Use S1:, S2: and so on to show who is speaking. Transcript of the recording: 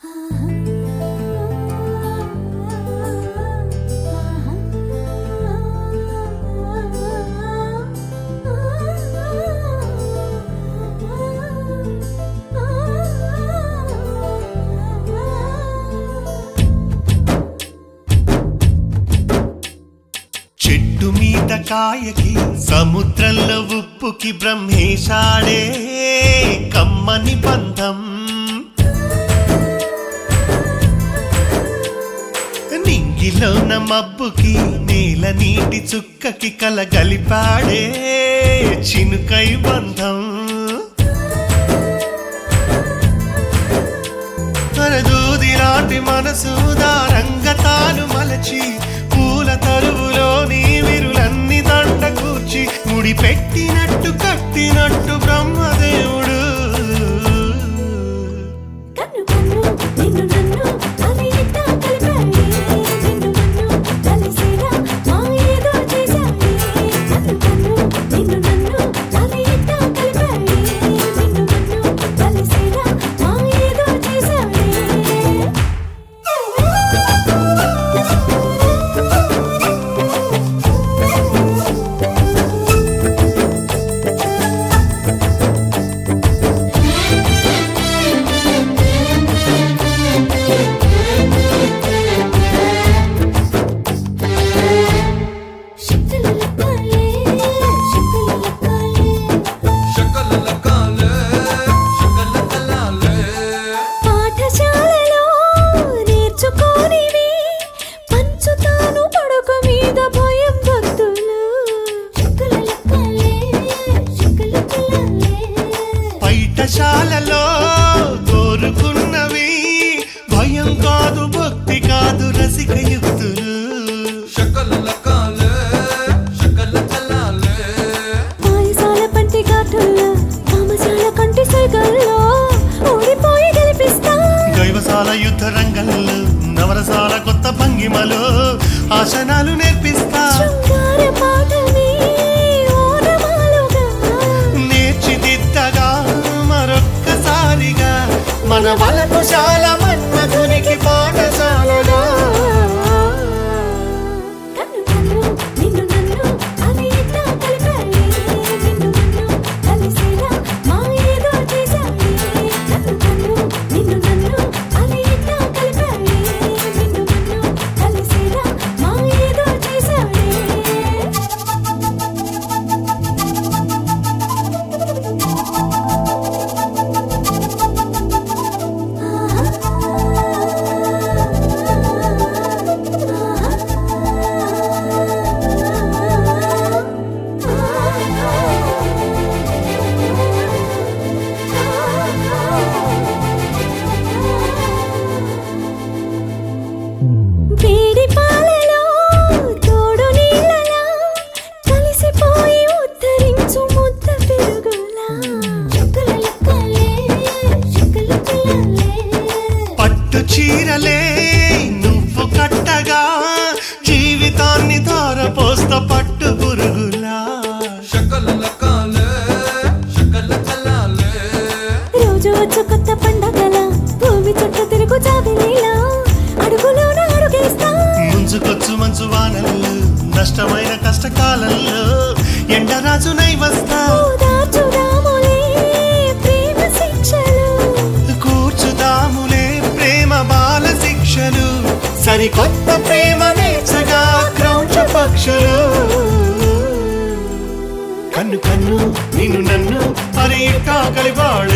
S1: చెట్టు మీద కాయకి సముద్రంలో ఉప్పుకి బ్రహ్మేశాడే కమ్మని బంధం నింగిలోన మబ్బుకి నేల నీటి చుక్కకి కలగలిపాడే చినుకై బంధం తరదూది నాటి మనసు దారంగా తాను మలచి పూల తరువులో నీ విరులన్నీ దండ కూర్చి ముడి పెట్టినట్టు కట్టినట్టు బ్రహ్మదేవుడు
S2: కన్ను కన్ను నిన్ను నన్ను అది ఇట్టా కలిపాడే నిన్ను నన్ను కలిసేలా మా ఏదో చేశాడే కన్ను కన్ను నిన్ను నన్ను అది ఇట్టా కలిపాడే నిన్ను నన్ను కలిసేలా మా ఏదో చేశాడే శక్తులు లెక్కాలే శక్తులు లెక్కాలే పాఠశాలలో నేర్చుకోనివి పంచుతాను పడక మీద భయం భక్తులు శక్తుల లెక్కలే శక్తుల లెక్కలే
S1: బయటశాలలో కోరుకున్నవి భయం కాదు భక్తి కాదు రసిక యుక్తులు
S2: పాయసాల పంటి ఘాటుల్లో కామశాల కంటి సైగల్లో ఓడిపోయి గెలిపిస్తా
S1: దైవశాల యుద్ధ రంగంలో నవరసాల కొత్త భంగిమలో ఆసనాలు నేర్పిస్తా
S2: శృంగార పాఠమే ఓనమాలుగా
S1: నేర్చిదిద్దగా మరొక్కసారిగా మన వలపుశాల మన్మధునికి పాఠశాలగా
S2: కన్ను కన్ను నిన్ను నన్ను అది ఇట్టా కలిపాడే నిన్ను నన్ను కలిసేలా మా ఏదో చేశాడే కన్ను కన్ను నిన్ను నన్ను అది ఇట్టా కలిపాడే నిన్ను నన్ను కలిసేలా మా ఏదో చేశాడే వేడి పాలలో తోడు నీళ్ళలా కలిసిపోయి ఉద్ధరించు ముద్ద పెరుగులా చుక్కల లెక్కలే చుక్కల పిల్లలే
S1: పట్టు చీరలే నువ్వు కట్టగా జీవితాన్ని ధారపోస్త పట్టు పురుగులా
S2: రోజు వచ్చు కొత్త పండగల భూమి చుట్టూ తిరుగు జాబిలీలా అడుగులోన అడుగేస్తా
S1: ముంచుకొచ్చు మంచు వానల్లో నష్టమైన కష్టకాలంలో ఎండరాజునై వస్తా
S2: ఓదార్చుదాములే ప్రేమ శిక్షలు
S1: కూర్చుదాములే ప్రేమ బాల శిక్షలు సరికొత్త ప్రేమ నేర్చగా క్రౌంచ పక్షులు కన్ను కన్ను నిన్ను నన్ను మరి కలిపాడు